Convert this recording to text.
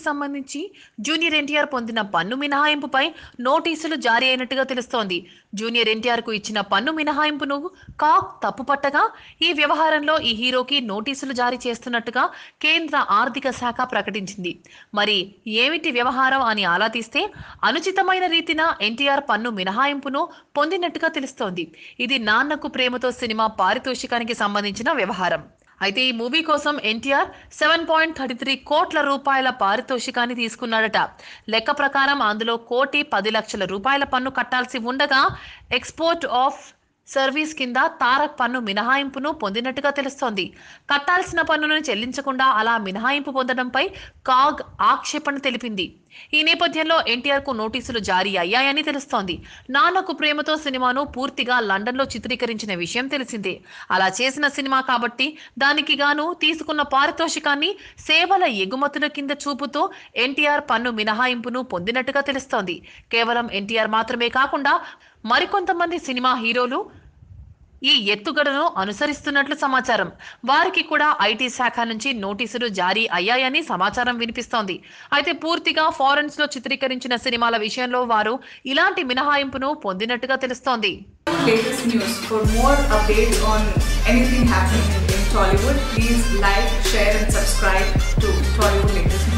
సంబంధించి జూనియర్ ఎన్టీఆర్ పొందిన పన్ను మినహాయింపుపై నోటీసులు జారీ అయినట్టుగా తెలుస్తోంది జూనియర్ ఎన్టీఆర్ కు ఇచ్చిన పన్ను మినహాయింపును కాక్ తప్పుపట్టగా ఈ వ్యవహారంలో ఈ హీరోకి నోటీసులు జారీ చేస్తున్నట్టుగా కేంద్ర ఆర్థిక శాఖ ప్రకటించింది మరి ఏమిటి వ్యవహారం అని ఆలా తీస్తే అనుచితమైన రీతిన ఎన్టీఆర్ పన్ను మినహాయింపును పొందినట్టుగా తెలుస్తోంది ఇది నాన్నకు ప్రేమతో సినిమా పారితోషికానికి సంబంధించిన వ్యవహారం అయితే ఈ మూవీ కోసం NTR seven point thirty three కోట్ల రూపాయల పారితోషికాన్ని తీసుకున్నాడట లెక్క ప్రకారం అందులో కోటి పది లక్షల రూపాయల పన్ను కట్టాల్సి ఉండగా ఎక్స్పోర్ట్ ఆఫ్ సర్వీస్ కింద తారక్ పన్ను మినహాయింపును పొందినట్టుగా తెలుస్తోంది కట్టాల్సిన పన్నును చెల్లించకుండా అలా మినహాయింపు పొందడంపై కాగ్ ఆక్షేపణ తెలిపింది ఈ నేపథ్యంలో ఎన్టీఆర్ కు నోటీసులు జారీ అయ్యాయని తెలుస్తోంది నాన్నకు ప్రేమతో సినిమాను పూర్తిగా లండన్ లో చిత్రీకరించిన విషయం తెలిసిందే అలా చేసిన సినిమా కాబట్టి దానికి గాను తీసుకున్న పారితోషికాన్ని సేవల ఎగుమతుల కింద చూపుతూ ఎన్టీఆర్ పన్ను మినహాయింపును పొందినట్టుగా తెలుస్తోంది కేవలం ఎన్టీఆర్ మాత్రమే కాకుండా మరికొంతమంది సినిమా హీరోలు ఈ ఎత్తుగడను అనుసరిస్తున్నట్లు సమాచారం వారికి కూడా ఐటీ శాఖ నుంచి నోటీసులు జారీ అయ్యాయని సమాచారం వినిపిస్తోంది అయితే పూర్తిగా ఫారెన్స్ లో చిత్రీకరించిన సినిమాల విషయంలో వారు ఇలాంటి మినహాయింపును పొందినట్టుగా తెలుస్తోంది latest news. For more updates on anything happening in Tollywood, please like, share, and subscribe to Tollywood Latest News.